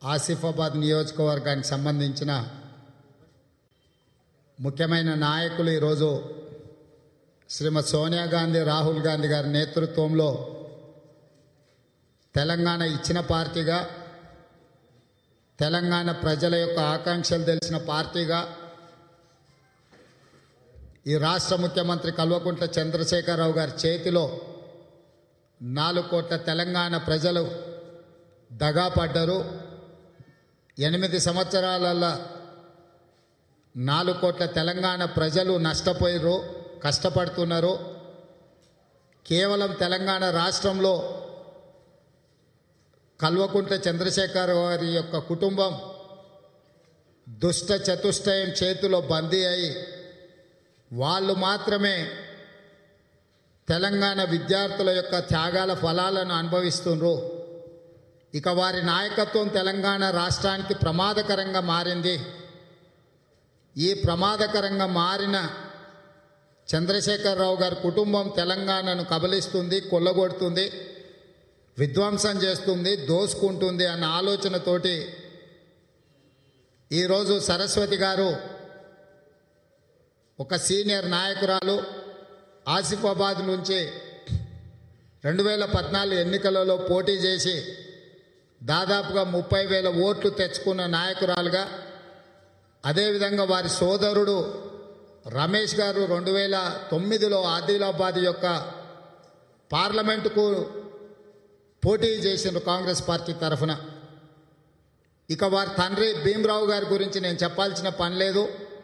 ఆసిఫాబాద్ నియోజకవర్గానికి సంబంధించిన ముఖ్యమైన నాయకులు ఈరోజు శ్రీమతి సోనియా గాంధీ రాహుల్ గాంధీ గారి నేతృత్వంలో తెలంగాణ ఇచ్చిన పార్టీగా తెలంగాణ ప్రజల యొక్క ఆకాంక్షలు తెలిసిన పార్టీగా ఈ రాష్ట్ర ముఖ్యమంత్రి కల్వకుంట్ల చంద్రశేఖరరావు గారి చేతిలో నాలుగు కోట్ల తెలంగాణ ప్రజలు దగాపడ్డరు ఎనిమిది సంవత్సరాలలో నాలుగు కోట్ల తెలంగాణ ప్రజలు నష్టపోయారు కష్టపడుతున్నారు కేవలం తెలంగాణ రాష్ట్రంలో కల్వకుంట్ల చంద్రశేఖర్ వారి యొక్క కుటుంబం దుష్ట చతుష్టయం చేతిలో బందీ అయి వాళ్ళు మాత్రమే తెలంగాణ విద్యార్థుల యొక్క త్యాగాల ఫలాలను అనుభవిస్తున్నారు ఇక వారి నాయకత్వం తెలంగాణ రాష్ట్రానికి ప్రమాదకరంగా మారింది ఈ ప్రమాదకరంగా మారిన చంద్రశేఖరరావు గారి కుటుంబం తెలంగాణను కబలిస్తుంది కొల్లగొడుతుంది విధ్వంసం చేస్తుంది దోసుకుంటుంది అన్న ఆలోచనతోటి ఈరోజు సరస్వతి గారు ఒక సీనియర్ నాయకురాలు ఆసిఫాబాద్ నుంచి రెండు వేల పద్నాలుగు ఎన్నికలలో పోటీ చేసి దాదాపుగా ముప్పై వేల ఓట్లు తెచ్చుకున్న నాయకురాలుగా అదేవిధంగా వారి సోదరుడు రమేష్ గారు రెండు వేల తొమ్మిదిలో ఆదిలాబాద్ యొక్క పార్లమెంటుకు పోటీ చేసిండ్రు కాంగ్రెస్ పార్టీ తరఫున ఇక వారి తండ్రి భీమరావు గారి గురించి నేను చెప్పాల్సిన పని లేదు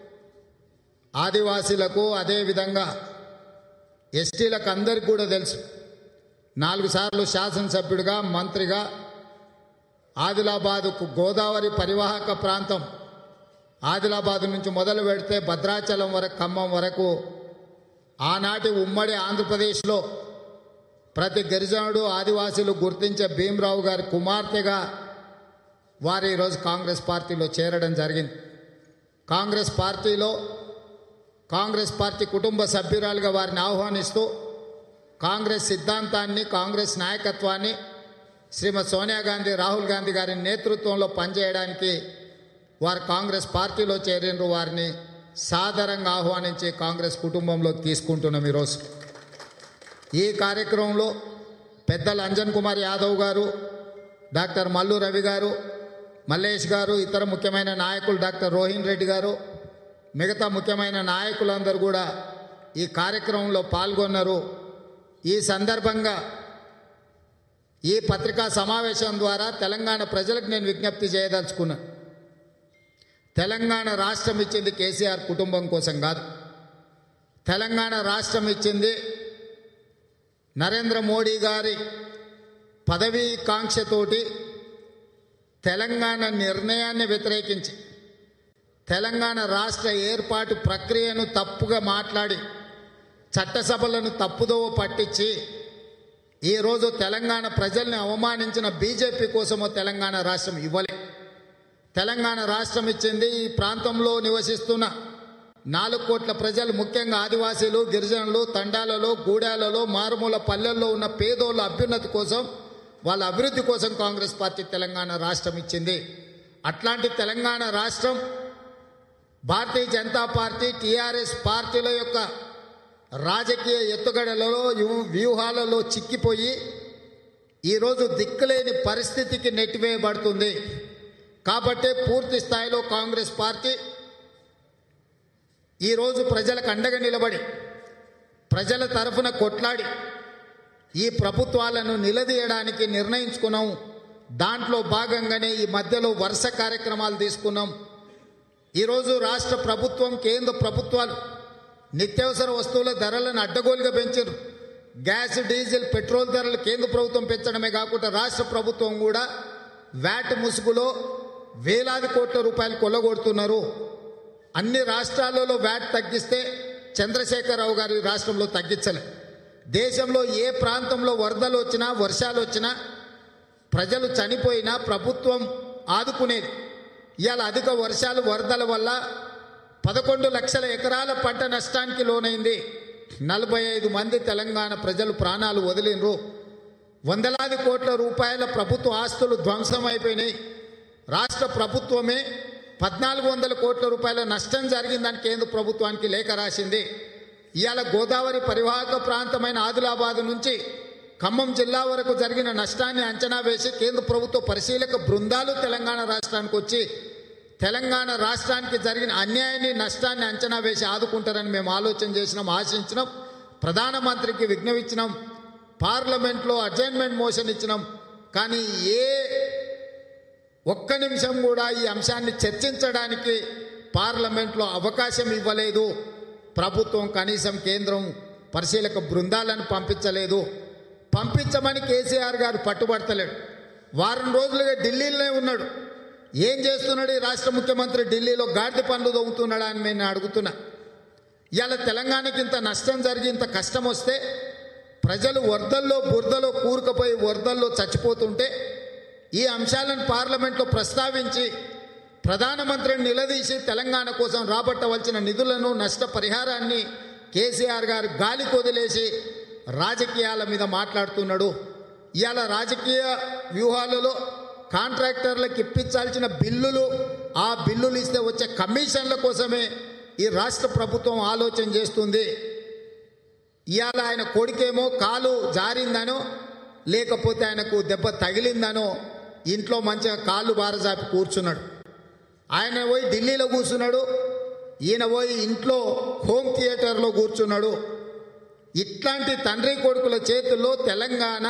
ఆదివాసీలకు అదేవిధంగా ఎస్టీలకు అందరికి కూడా తెలుసు నాలుగు సార్లు శాసనసభ్యుడిగా మంత్రిగా ఆదిలాబాదుకు గోదావరి పరివాహక ప్రాంతం ఆదిలాబాద్ నుంచి మొదలు పెడితే భద్రాచలం వరకు ఖమ్మం వరకు ఆనాటి ఉమ్మడి ఆంధ్రప్రదేశ్లో ప్రతి గిరిజనుడు ఆదివాసీలు గుర్తించే భీమరావు గారి కుమార్తెగా వారు ఈరోజు కాంగ్రెస్ పార్టీలో చేరడం జరిగింది కాంగ్రెస్ పార్టీలో కాంగ్రెస్ పార్టీ కుటుంబ సభ్యురాలుగా వారిని ఆహ్వానిస్తూ కాంగ్రెస్ సిద్ధాంతాన్ని కాంగ్రెస్ నాయకత్వాన్ని శ్రీమతి సోనియా గాంధీ రాహుల్ గాంధీ గారి నేతృత్వంలో పనిచేయడానికి వారు కాంగ్రెస్ పార్టీలో చేరినరు వారిని సాదరంగా ఆహ్వానించి కాంగ్రెస్ కుటుంబంలోకి తీసుకుంటున్నాం ఈరోజు ఈ కార్యక్రమంలో పెద్దలు అంజన్ కుమార్ యాదవ్ గారు డాక్టర్ మల్లు రవి గారు మల్లేష్ గారు ఇతర ముఖ్యమైన నాయకులు డాక్టర్ రోహిన్ రెడ్డి గారు మిగతా ముఖ్యమైన నాయకులందరూ కూడా ఈ కార్యక్రమంలో పాల్గొన్నారు ఈ సందర్భంగా ఈ పత్రికా సమావేశం ద్వారా తెలంగాణ ప్రజలకు నేను విజ్ఞప్తి చేయదలుచుకున్నాను తెలంగాణ రాష్ట్రం ఇచ్చింది కేసీఆర్ కుటుంబం కోసం కాదు తెలంగాణ రాష్ట్రం ఇచ్చింది నరేంద్ర మోడీ గారి పదవీ కాంక్షతోటి తెలంగాణ నిర్ణయాన్ని వ్యతిరేకించి తెలంగాణ రాష్ట్ర ఏర్పాటు ప్రక్రియను తప్పుగా మాట్లాడి చట్టసభలను తప్పుదోవ పట్టించి ఈరోజు తెలంగాణ ప్రజల్ని అవమానించిన బీజేపీ కోసమో తెలంగాణ రాష్ట్రం ఇవ్వలే తెలంగాణ రాష్ట్రం ఇచ్చింది ఈ ప్రాంతంలో నివసిస్తున్న నాలుగు కోట్ల ప్రజలు ముఖ్యంగా ఆదివాసీలు గిరిజనులు తండాలలో గూడాలలో మారుమూల పల్లెల్లో ఉన్న పేదోళ్ళ అభ్యున్నతి కోసం వాళ్ళ అభివృద్ధి కోసం కాంగ్రెస్ పార్టీ తెలంగాణ రాష్ట్రం ఇచ్చింది అట్లాంటి తెలంగాణ రాష్ట్రం భారతీయ జనతా పార్టీ టీఆర్ఎస్ పార్టీల యొక్క రాజకీయ ఎత్తుగడలలో యు- వ్యూహాలలో చిక్కిపోయి ఈరోజు దిక్కులేని పరిస్థితికి నెట్టివేయబడుతుంది కాబట్టే పూర్తి స్థాయిలో కాంగ్రెస్ పార్టీ ఈరోజు ప్రజలకు అండగా నిలబడి ప్రజల తరఫున కొట్లాడి ఈ ప్రభుత్వాలను నిలదీయడానికి నిర్ణయించుకున్నాం దాంట్లో భాగంగానే ఈ మధ్యలో వరుస కార్యక్రమాలు తీసుకున్నాం ఈరోజు రాష్ట్ర ప్రభుత్వం కేంద్ర ప్రభుత్వాలు నిత్యావసర వస్తువుల ధరలను అడ్డగోలుగా పెంచారు గ్యాస్ డీజిల్ పెట్రోల్ ధరలు కేంద్ర ప్రభుత్వం పెంచడమే కాకుండా రాష్ట్ర ప్రభుత్వం కూడా వ్యాట్ ముసుగులో వేలాది కోట్ల రూపాయలు కొల్లగొడుతున్నారు అన్ని రాష్ట్రాలలో వ్యాట్ తగ్గిస్తే చంద్రశేఖరరావు గారు ఈ రాష్ట్రంలో తగ్గించలే దేశంలో ఏ ప్రాంతంలో వరదలు వచ్చినా వర్షాలు వచ్చినా ప్రజలు చనిపోయినా ప్రభుత్వం ఆదుకునేది ఇవాళ అధిక వర్షాలు వరదల వల్ల పదకొండు లక్షల ఎకరాల పంట నష్టానికి లోనైంది నలభై ఐదు మంది తెలంగాణ ప్రజలు ప్రాణాలు వదిలినరు వందలాది కోట్ల రూపాయల ప్రభుత్వ ఆస్తులు ధ్వంసం అయిపోయినాయి రాష్ట్ర ప్రభుత్వమే పద్నాలుగు వందల కోట్ల రూపాయల నష్టం జరిగిందని కేంద్ర ప్రభుత్వానికి లేఖ రాసింది ఇవాళ గోదావరి పరివాహక ప్రాంతమైన ఆదిలాబాద్ నుంచి ఖమ్మం జిల్లా వరకు జరిగిన నష్టాన్ని అంచనా వేసి కేంద్ర ప్రభుత్వ పరిశీలక బృందాలు తెలంగాణ రాష్ట్రానికి వచ్చి తెలంగాణ రాష్ట్రానికి జరిగిన అన్యాయాన్ని నష్టాన్ని అంచనా వేసి ఆదుకుంటారని మేము ఆలోచన చేసినాం ఆశించినాం ప్రధానమంత్రికి విజ్ఞవించినాం పార్లమెంట్లో అడ్జైన్మెంట్ మోషన్ ఇచ్చినాం కానీ ఏ ఒక్క నిమిషం కూడా ఈ అంశాన్ని చర్చించడానికి పార్లమెంట్లో అవకాశం ఇవ్వలేదు ప్రభుత్వం కనీసం కేంద్రం పరిశీలక బృందాలను పంపించలేదు పంపించమని కేసీఆర్ గారు పట్టుబడతలేడు వారం రోజులుగా ఢిల్లీలోనే ఉన్నాడు ఏం చేస్తున్నాడు ఈ రాష్ట్ర ముఖ్యమంత్రి ఢిల్లీలో గాడిద పనులు దొంగతున్నాడా అని నేను అడుగుతున్నా ఇవాళ తెలంగాణకి ఇంత నష్టం జరిగి ఇంత కష్టం వస్తే ప్రజలు వరదల్లో బురదలో కూరుకుపోయి వరదల్లో చచ్చిపోతుంటే ఈ అంశాలను పార్లమెంట్లో ప్రస్తావించి ప్రధానమంత్రిని నిలదీసి తెలంగాణ కోసం రాబట్టవలసిన నిధులను నష్టపరిహారాన్ని కేసీఆర్ గారు గాలి కొదిలేసి రాజకీయాల మీద మాట్లాడుతున్నాడు ఇవాళ రాజకీయ వ్యూహాలలో కాంట్రాక్టర్లకు ఇప్పించాల్సిన బిల్లులు ఆ బిల్లులు ఇస్తే వచ్చే కమిషన్ల కోసమే ఈ రాష్ట్ర ప్రభుత్వం ఆలోచన చేస్తుంది ఇవాళ ఆయన కొడుకేమో కాలు జారిందనో లేకపోతే ఆయనకు దెబ్బ తగిలిందనో ఇంట్లో మంచిగా కాళ్ళు బారజాపి కూర్చున్నాడు ఆయన పోయి ఢిల్లీలో కూర్చున్నాడు ఈయన పోయి ఇంట్లో హోమ్ థియేటర్లో కూర్చున్నాడు ఇట్లాంటి తండ్రి కొడుకుల చేతుల్లో తెలంగాణ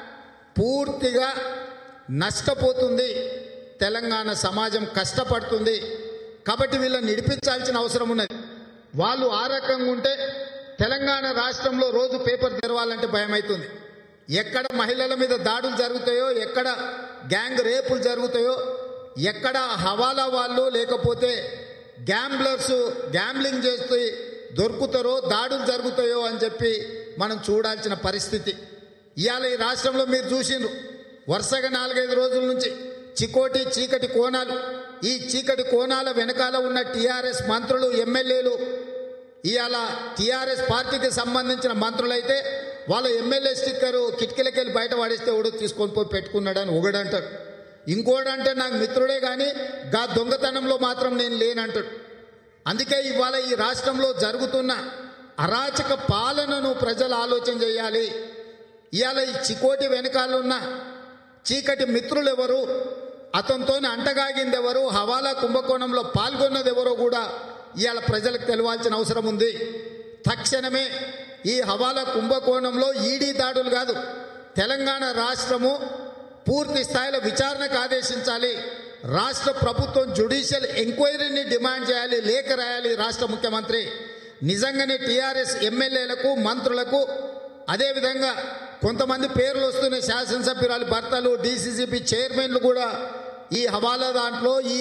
పూర్తిగా నష్టపోతుంది తెలంగాణ సమాజం కష్టపడుతుంది కాబట్టి వీళ్ళని నిడిపించాల్సిన అవసరం ఉన్నది వాళ్ళు ఆ రకంగా ఉంటే తెలంగాణ రాష్ట్రంలో రోజు పేపర్ తెరవాలంటే భయం అవుతుంది ఎక్కడ మహిళల మీద దాడులు జరుగుతాయో ఎక్కడ గ్యాంగ్ రేపులు జరుగుతాయో ఎక్కడ హవాలా వాళ్ళు లేకపోతే గ్యాంబ్లర్స్ గ్యాంబ్లింగ్ చేస్తూ దొరుకుతారో దాడులు జరుగుతాయో అని చెప్పి మనం చూడాల్సిన పరిస్థితి ఇవాళ ఈ రాష్ట్రంలో మీరు చూసిండ్రు వరుసగా నాలుగైదు రోజుల నుంచి చికోటి చీకటి కోణాలు ఈ చీకటి కోణాల వెనకాల ఉన్న టీఆర్ఎస్ మంత్రులు ఎమ్మెల్యేలు ఇవాళ టీఆర్ఎస్ పార్టీకి సంబంధించిన మంత్రులైతే వాళ్ళ ఎమ్మెల్యే స్టిక్కరు కిటికీలకి వెళ్ళి బయట పడేస్తే ఒకడు తీసుకొని పోయి పెట్టుకున్నాడని ఒకడంటాడు ఇంకోడంటే నాకు మిత్రుడే కానీ గా దొంగతనంలో మాత్రం నేను లేనంటాడు అందుకే ఇవాళ ఈ రాష్ట్రంలో జరుగుతున్న అరాచక పాలనను ప్రజలు ఆలోచన చేయాలి ఇవాళ ఈ చికోటి వెనకాలన్న చీకటి మిత్రులు ఎవరు అతనితో అంటగాగింది ఎవరు హవాలా కుంభకోణంలో పాల్గొన్నది ఎవరో కూడా ఇవాళ ప్రజలకు తెలవాల్సిన అవసరం ఉంది తక్షణమే ఈ హవాలా కుంభకోణంలో ఈడీ దాడులు కాదు తెలంగాణ రాష్ట్రము పూర్తి స్థాయిలో విచారణకు ఆదేశించాలి రాష్ట్ర ప్రభుత్వం జ్యుడిషియల్ ఎంక్వైరీని డిమాండ్ చేయాలి లేఖ రాయాలి రాష్ట్ర ముఖ్యమంత్రి నిజంగానే టీఆర్ఎస్ ఎమ్మెల్యేలకు మంత్రులకు అదేవిధంగా కొంతమంది పేర్లు వస్తున్న శాసనసభ్యురాలు భర్తలు డీసీసీబీ చైర్మన్లు కూడా ఈ హవాలా దాంట్లో ఈ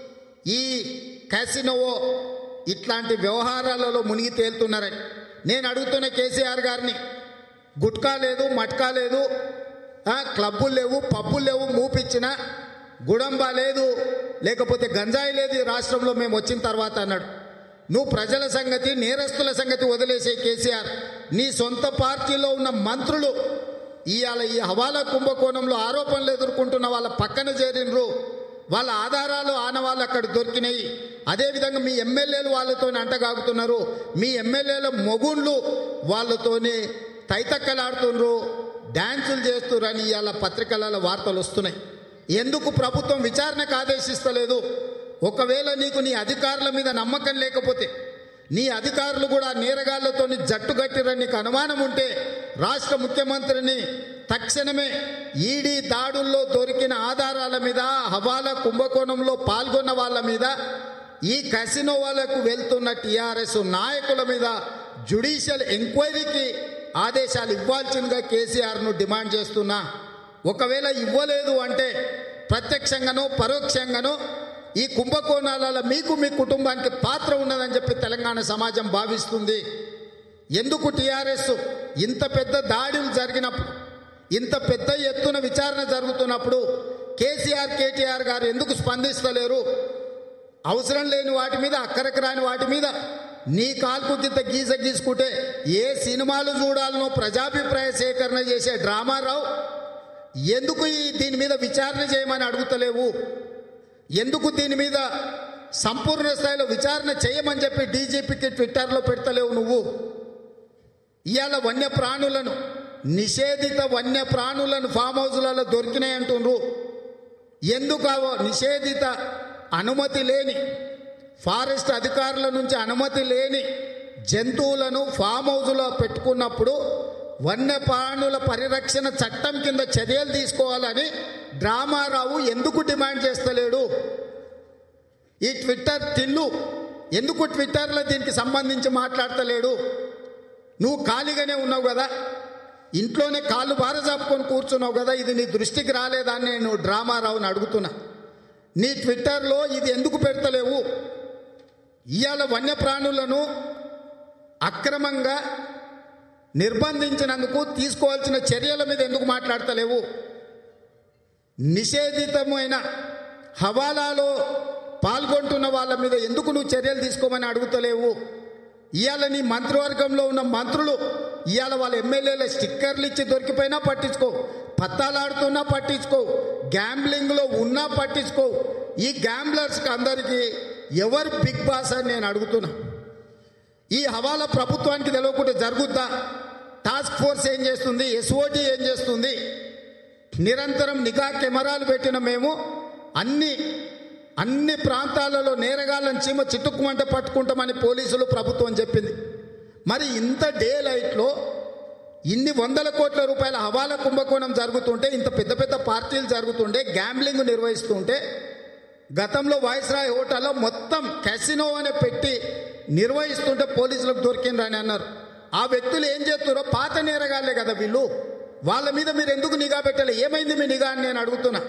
ఈ క్యాసినోవో ఇట్లాంటి వ్యవహారాలలో మునిగి తేలుతున్నారని నేను అడుగుతున్న కేసీఆర్ గారిని గుట్కా లేదు మట్కా లేదు ఆ, క్లబ్బులు లేవు పబ్బులు లేవు మూపిచ్చిన గుడంబా లేదు లేకపోతే గంజాయి లేదు ఈ రాష్ట్రంలో మేము వచ్చిన తర్వాత అన్నాడు నువ్వు ప్రజల సంగతి నేరస్తుల సంగతి వదిలేసే కేసీఆర్ నీ సొంత పార్టీలో ఉన్న మంత్రులు ఇవాళ ఈ హవాలా కుంభకోణంలో ఆరోపణలు ఎదుర్కొంటున్న వాళ్ళ పక్కన చేరినరు వాళ్ళ ఆధారాలు ఆనవాళ్ళు అక్కడ దొరికినాయి అదేవిధంగా మీ ఎమ్మెల్యేలు వాళ్ళతో అంటగాగుతున్నారు మీ ఎమ్మెల్యేల మొగుళ్ళు వాళ్ళతోని తైతక్కలాడుతున్నారు డ్యాన్సులు చేస్తురని ఇవాళ పత్రికలలో వార్తలు వస్తున్నాయి ఎందుకు ప్రభుత్వం విచారణకు ఆదేశిస్తలేదు ఒకవేళ నీకు నీ అధికారుల మీద నమ్మకం లేకపోతే నీ అధికారులు కూడా నేరగాళ్లతో జట్టు కట్టిరని నీకు అనుమానం ఉంటే రాష్ట్ర ముఖ్యమంత్రిని తక్షణమే ఈడీ దాడుల్లో దొరికిన ఆధారాల మీద హవాలా కుంభకోణంలో పాల్గొన్న వాళ్ళ మీద ఈ కసినో వాళ్ళకు వెళ్తున్న టీఆర్ఎస్ నాయకుల మీద జుడిషియల్ ఎంక్వైరీకి ఆదేశాలు ఇవ్వాల్సిందిగా కేసీఆర్ను డిమాండ్ చేస్తున్నా ఒకవేళ ఇవ్వలేదు అంటే ప్రత్యక్షంగానో పరోక్షంగానో ఈ కుంభకోణాలలో మీకు మీ కుటుంబానికి పాత్ర ఉన్నదని చెప్పి తెలంగాణ సమాజం భావిస్తుంది ఎందుకు టీఆర్ఎస్ ఇంత పెద్ద దాడులు జరిగినప్పుడు ఇంత పెద్ద ఎత్తున విచారణ జరుగుతున్నప్పుడు కేసీఆర్ కేటీఆర్ గారు ఎందుకు స్పందిస్తలేరు అవసరం లేని వాటి మీద అక్కరకు రాని వాటి మీద నీ కాల్కు కింద గీస గీసుకుంటే ఏ సినిమాలు చూడాలనో ప్రజాభిప్రాయ సేకరణ చేసే డ్రామారావు ఎందుకు ఈ దీని మీద విచారణ చేయమని అడుగుతలేవు ఎందుకు దీని మీద సంపూర్ణ స్థాయిలో విచారణ చేయమని చెప్పి డీజీపీకి ట్విట్టర్లో పెడతలేవు నువ్వు ఇవాళ వన్య ప్రాణులను నిషేధిత వన్య ప్రాణులను ఫామ్ హౌస్లలో దొరికినాయి అంటుండ్రు ఎందుకు ఆ నిషేధిత అనుమతి లేని ఫారెస్ట్ అధికారుల నుంచి అనుమతి లేని జంతువులను ఫామ్ హౌస్లో పెట్టుకున్నప్పుడు వన్యప్రాణుల పరిరక్షణ చట్టం కింద చర్యలు తీసుకోవాలని డ్రామారావు ఎందుకు డిమాండ్ చేస్తలేడు ఈ ట్విట్టర్ తిల్లు ఎందుకు ట్విట్టర్లో దీనికి సంబంధించి మాట్లాడతలేడు నువ్వు ఖాళీగానే ఉన్నావు కదా ఇంట్లోనే కాళ్ళు బారజాపుకొని కూర్చున్నావు కదా ఇది నీ దృష్టికి రాలేదా అని నేను డ్రామారావుని అడుగుతున్నా నీ ట్విట్టర్లో ఇది ఎందుకు పెడతలేవు ఇవాళ వన్యప్రాణులను అక్రమంగా నిర్బంధించినందుకు తీసుకోవాల్సిన చర్యల మీద ఎందుకు మాట్లాడతలేవు నిషేధితమైన హవాలాలో పాల్గొంటున్న వాళ్ళ మీద ఎందుకు నువ్వు చర్యలు తీసుకోమని అడుగుతలేవు ఇవాళ నీ మంత్రివర్గంలో ఉన్న మంత్రులు ఇవాళ వాళ్ళ ఎమ్మెల్యేల స్టిక్కర్లు ఇచ్చి దొరికిపోయినా పట్టించుకో పత్తాలాడుతున్నా పట్టించుకో గ్యాంబ్లింగ్లో ఉన్నా పట్టించుకో ఈ గ్యాంబ్లర్స్కి అందరికీ ఎవరు బిగ్ బాస్ అని నేను అడుగుతున్నా ఈ హవాలా ప్రభుత్వానికి తెలియకుండా జరుగుద్దా టాస్క్ ఫోర్స్ ఏం చేస్తుంది ఎస్ఓటి ఏం చేస్తుంది నిరంతరం నిఘా కెమెరాలు పెట్టిన మేము అన్ని అన్ని ప్రాంతాలలో నేరగాళ్ళని చీమ చిట్టుకుమంటే పట్టుకుంటామని పోలీసులు ప్రభుత్వం చెప్పింది మరి ఇంత డే లైట్లో ఇన్ని వందల కోట్ల రూపాయల హవాలా కుంభకోణం జరుగుతుంటే ఇంత పెద్ద పెద్ద పార్టీలు జరుగుతుంటే గ్యాంబ్లింగ్ నిర్వహిస్తుంటే గతంలో వాయిస్రాయ్ హోటల్లో మొత్తం క్యాసినో అనే పెట్టి నిర్వహిస్తుంటే పోలీసులకు దొరికిందని అన్నారు ఆ వ్యక్తులు ఏం చేస్తున్నారో పాత నేరగాళ్లే కదా వీళ్ళు వాళ్ళ మీద మీరు ఎందుకు నిఘా పెట్టాలి ఏమైంది మీ నిఘా అని నేను అడుగుతున్నా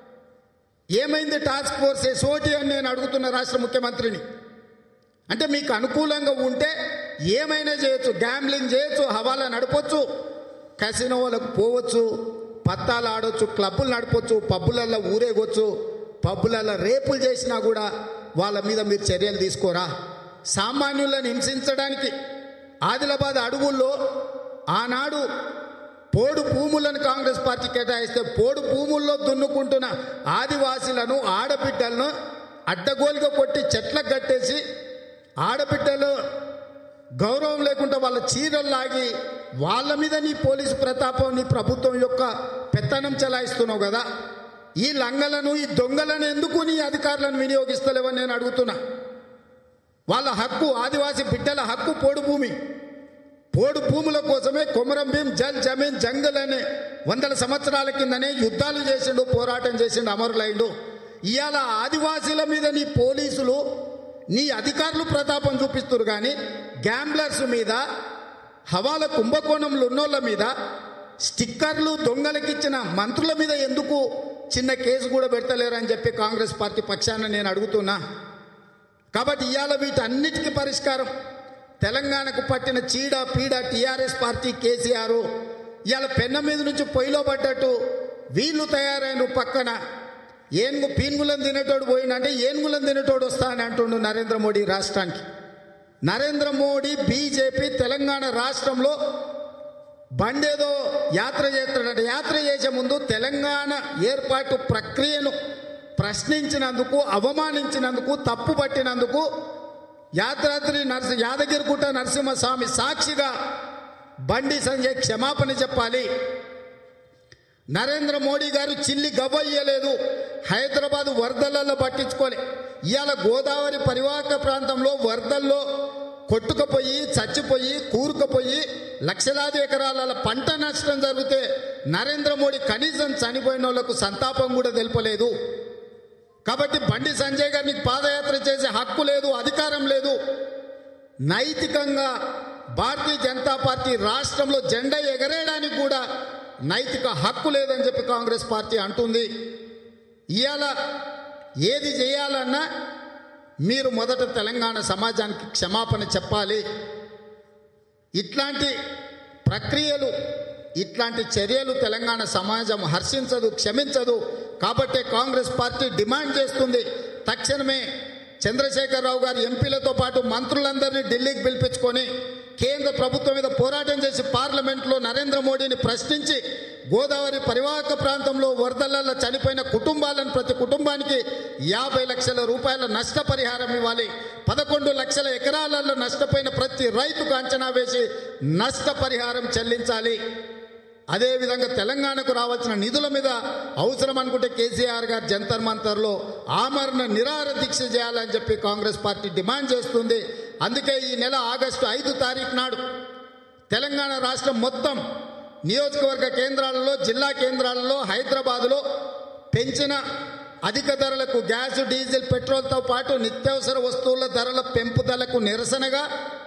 ఏమైంది టాస్క్ ఫోర్స్ ఎస్ఓటి అని నేను అడుగుతున్న రాష్ట్ర ముఖ్యమంత్రిని అంటే మీకు అనుకూలంగా ఉంటే ఏమైనా చేయొచ్చు గ్యాంబ్లింగ్ చేయొచ్చు హవాలా నడపొచ్చు కసినోలకు పోవచ్చు పత్తాలు ఆడొచ్చు క్లబ్బులు నడపొచ్చు పబ్బులలో ఊరేగొచ్చు పబ్బులలో రేపులు చేసినా కూడా వాళ్ళ మీద మీరు చర్యలు తీసుకోరా సామాన్యులను హింసించడానికి ఆదిలాబాద్ అడవుల్లో ఆనాడు పోడు భూములను కాంగ్రెస్ పార్టీ కేటాయిస్తే పోడు భూముల్లో దున్నుకుంటున్న ఆదివాసీలను ఆడబిడ్డలను అడ్డగోలుగా కొట్టి చెట్లకు కట్టేసి ఆడబిడ్డలు గౌరవం లేకుండా వాళ్ళ చీరలు లాగి వాళ్ళ మీద నీ పోలీసు ప్రతాపం నీ ప్రభుత్వం యొక్క పెత్తనం చెలాయిస్తున్నావు కదా ఈ లంగలను ఈ దొంగలను ఎందుకు నీ అధికారులను వినియోగిస్తలేవని నేను అడుగుతున్నా వాళ్ళ హక్కు ఆదివాసీ బిడ్డల హక్కు పోడు భూమి పోడు భూముల కోసమే కొమరం భీం జల్ జమీన్ జంగల్ అనే వందల సంవత్సరాల కిందనే యుద్ధాలు చేసిండు పోరాటం చేసిండు అమరులైండు ఇవాళ ఆదివాసీల మీద నీ పోలీసులు నీ అధికారులు ప్రతాపం చూపిస్తున్నారు కానీ గ్యాంబ్లర్స్ మీద హవాల కుంభకోణంలో ఉన్నోళ్ళ మీద స్టిక్కర్లు దొంగలకిచ్చిన మంత్రుల మీద ఎందుకు చిన్న కేసు కూడా పెడతలేరని చెప్పి కాంగ్రెస్ పార్టీ పక్షాన నేను అడుగుతున్నా కాబట్టి ఇవాళ వీటన్నిటికీ పరిష్కారం తెలంగాణకు పట్టిన చీడ పీడ టీఆర్ఎస్ పార్టీ కేసీఆర్ ఇవాళ పెన్న మీద నుంచి పొయ్యిలో పడ్డట్టు వీళ్ళు తయారైన పక్కన ఏనుగు పీనుగులను తినేటోడు పోయినంటే ఏనుగులను తినేటోడు వస్తా అని అంటుండు నరేంద్ర మోడీ రాష్ట్రానికి నరేంద్ర మోడీ బీజేపీ తెలంగాణ రాష్ట్రంలో బండేదో యాత్ర చేస్తాడంట యాత్ర చేసే ముందు తెలంగాణ ఏర్పాటు ప్రక్రియను ప్రశ్నించినందుకు అవమానించినందుకు తప్పు పట్టినందుకు యాదాద్రి నరసి యాదగిరిగుట్ట నరసింహస్వామి సాక్షిగా బండి సంజయ్ క్షమాపణ చెప్పాలి నరేంద్ర మోడీ గారు చిల్లి గవ్వయ్యలేదు హైదరాబాద్ వరదలలో పట్టించుకోలే ఇవాళ గోదావరి పరివాహక ప్రాంతంలో వరదల్లో కొట్టుకుపోయి చచ్చిపోయి కూరుకుపోయి లక్షలాది ఎకరాల పంట నష్టం జరిగితే నరేంద్ర మోడీ కనీసం చనిపోయిన వాళ్ళకు సంతాపం కూడా తెలుపలేదు కాబట్టి బండి సంజయ్ గారికి పాదయాత్ర చేసే హక్కు లేదు అధికారం లేదు నైతికంగా భారతీయ జనతా పార్టీ రాష్ట్రంలో జెండా ఎగరేయడానికి కూడా నైతిక హక్కు లేదని చెప్పి కాంగ్రెస్ పార్టీ అంటుంది ఇవాళ ఏది చేయాలన్నా మీరు మొదట తెలంగాణ సమాజానికి క్షమాపణ చెప్పాలి ఇట్లాంటి ప్రక్రియలు ఇట్లాంటి చర్యలు తెలంగాణ సమాజం హర్షించదు క్షమించదు కాబట్టే కాంగ్రెస్ పార్టీ డిమాండ్ చేస్తుంది తక్షణమే చంద్రశేఖరరావు గారు ఎంపీలతో పాటు మంత్రులందరినీ ఢిల్లీకి పిలిపించుకొని కేంద్ర ప్రభుత్వం మీద పోరాటం చేసి పార్లమెంట్లో నరేంద్ర మోడీని ప్రశ్నించి గోదావరి పరివాహక ప్రాంతంలో వరదలలో చనిపోయిన కుటుంబాలను ప్రతి కుటుంబానికి యాభై లక్షల రూపాయల నష్టపరిహారం ఇవ్వాలి పదకొండు లక్షల ఎకరాలలో నష్టపోయిన ప్రతి రైతుకు అంచనా వేసి నష్టపరిహారం చెల్లించాలి అదేవిధంగా తెలంగాణకు రావాల్సిన నిధుల మీద అవసరం అనుకుంటే కేసీఆర్ గారు జంతర్ మంతర్లో ఆమరణ నిరాహార దీక్ష చేయాలని చెప్పి కాంగ్రెస్ పార్టీ డిమాండ్ చేస్తుంది అందుకే ఈ నెల ఆగస్టు ఐదు తారీఖు నాడు తెలంగాణ రాష్ట్రం మొత్తం నియోజకవర్గ కేంద్రాలలో జిల్లా కేంద్రాలలో హైదరాబాదులో పెంచిన అధిక ధరలకు గ్యాస్ డీజిల్ పెట్రోల్తో పాటు నిత్యావసర వస్తువుల ధరల పెంపుదలకు నిరసనగా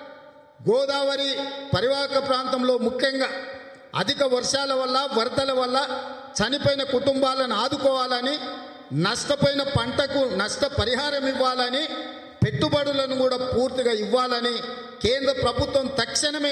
గోదావరి పరివాహక ప్రాంతంలో ముఖ్యంగా అధిక వర్షాల వల్ల వరదల వల్ల చనిపోయిన కుటుంబాలను ఆదుకోవాలని నష్టపోయిన పంటకు నష్టపరిహారం ఇవ్వాలని పెట్టుబడులను కూడా పూర్తిగా ఇవ్వాలని కేంద్ర ప్రభుత్వం తక్షణమే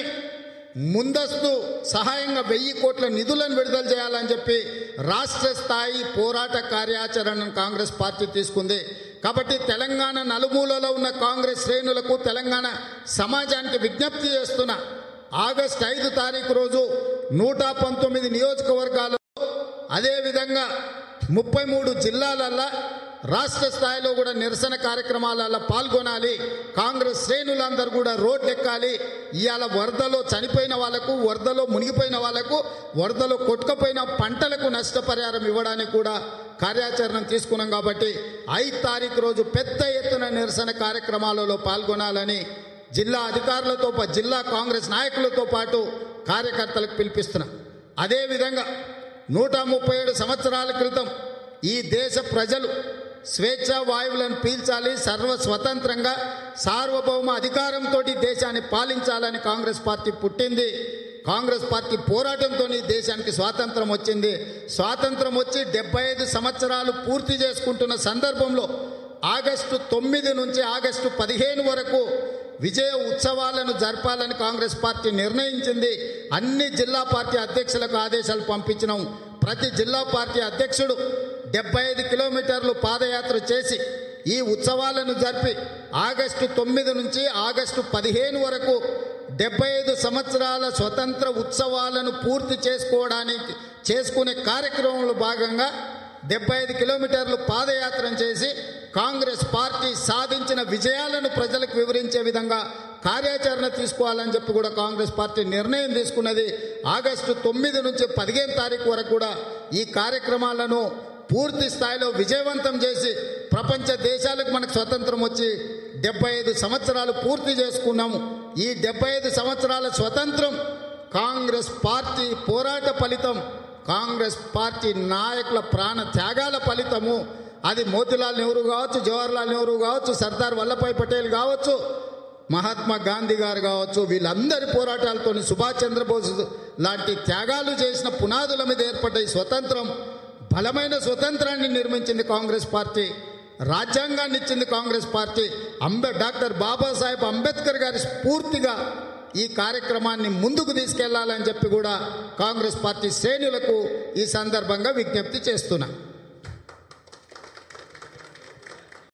ముందస్తు సహాయంగా వెయ్యి కోట్ల నిధులను విడుదల చేయాలని చెప్పి రాష్ట్ర స్థాయి పోరాట కార్యాచరణను కాంగ్రెస్ పార్టీ తీసుకుంది కాబట్టి తెలంగాణ నలుమూలలో ఉన్న కాంగ్రెస్ శ్రేణులకు తెలంగాణ సమాజానికి విజ్ఞప్తి చేస్తున్నా ఆగస్టు ఐదు తారీఖు రోజు నూట పంతొమ్మిది నియోజకవర్గాలు అదేవిధంగా ముప్పై మూడు జిల్లాలల్లో రాష్ట్ర స్థాయిలో కూడా నిరసన కార్యక్రమాలలో పాల్గొనాలి కాంగ్రెస్ శ్రేణులందరూ కూడా రోడ్డెక్కాలి ఇవాళ వరదలో చనిపోయిన వాళ్లకు వరదలో మునిగిపోయిన వాళ్లకు వరదలో కొట్టుకపోయిన పంటలకు నష్టపరిహారం ఇవ్వడానికి కూడా కార్యాచరణ తీసుకున్నాం కాబట్టి ఐదు తారీఖు రోజు పెద్ద ఎత్తున నిరసన కార్యక్రమాలలో పాల్గొనాలని జిల్లా అధికారులతో పా- జిల్లా కాంగ్రెస్ నాయకులతో పాటు కార్యకర్తలకు పిలిపిస్తున్నాం అదేవిధంగా నూట ముప్పై ఏడు సంవత్సరాల క్రితం ఈ దేశ ప్రజలు స్వేచ్ఛ వాయువులను పీల్చాలి సర్వ స్వతంత్రంగా సార్వభౌమ అధికారంతో దేశాన్ని పాలించాలని కాంగ్రెస్ పార్టీ పుట్టింది కాంగ్రెస్ పార్టీ పోరాటంతో ఈ దేశానికి స్వాతంత్రం వచ్చింది స్వాతంత్రం వచ్చి డెబ్బై ఐదు సంవత్సరాలు పూర్తి చేసుకుంటున్న సందర్భంలో ఆగస్టు తొమ్మిది నుంచి ఆగస్టు పదిహేను వరకు విజయ ఉత్సవాలను జరపాలని కాంగ్రెస్ పార్టీ నిర్ణయించింది అన్ని జిల్లా పార్టీ అధ్యక్షులకు ఆదేశాలు పంపించినాం ప్రతి జిల్లా పార్టీ అధ్యక్షుడు డెబ్బై ఐదు కిలోమీటర్లు పాదయాత్ర చేసి ఈ ఉత్సవాలను జరిపి ఆగస్టు తొమ్మిది నుంచి ఆగస్టు పదిహేను వరకు డెబ్బై ఐదు సంవత్సరాల స్వతంత్ర ఉత్సవాలను పూర్తి చేసుకోవడానికి చేసుకునే కార్యక్రమంలో భాగంగా డెబ్బై ఐదు కిలోమీటర్లు పాదయాత్ర చేసి కాంగ్రెస్ పార్టీ సాధించిన విజయాలను ప్రజలకు వివరించే విధంగా కార్యాచరణ తీసుకోవాలని చెప్పి కూడా కాంగ్రెస్ పార్టీ నిర్ణయం తీసుకున్నది ఆగస్టు తొమ్మిది నుంచి పదిహేను తారీఖు వరకు కూడా ఈ కార్యక్రమాలను పూర్తి స్థాయిలో విజయవంతం చేసి ప్రపంచ దేశాలకు మనకు స్వతంత్రం వచ్చి డెబ్బై ఐదు సంవత్సరాలు పూర్తి చేసుకున్నాము ఈ డెబ్బై ఐదు సంవత్సరాల స్వతంత్రం కాంగ్రెస్ పార్టీ పోరాట ఫలితం కాంగ్రెస్ పార్టీ నాయకుల ప్రాణ త్యాగాల ఫలితము అది మోతిలాల్ నెహ్రూ కావచ్చు జవహర్లాల్ నెహ్రూ కావచ్చు సర్దార్ వల్లభాయ్ పటేల్ కావచ్చు మహాత్మా గాంధీ గారు కావచ్చు వీళ్ళందరి పోరాటాలతో సుభాష్ చంద్రబోస్ లాంటి త్యాగాలు చేసిన పునాదుల మీద ఏర్పడ్డ ఈ స్వతంత్రం బలమైన స్వతంత్రాన్ని నిర్మించింది కాంగ్రెస్ పార్టీ రాజ్యాంగాన్ని ఇచ్చింది కాంగ్రెస్ పార్టీ అంబే డాక్టర్ బాబాసాహెబ్ అంబేద్కర్ గారి స్ఫూర్తిగా ఈ కార్యక్రమాన్ని ముందుకు తీసుకెళ్లాలని చెప్పి కూడా కాంగ్రెస్ పార్టీ శ్రేణులకు ఈ సందర్భంగా విజ్ఞప్తి చేస్తున్నా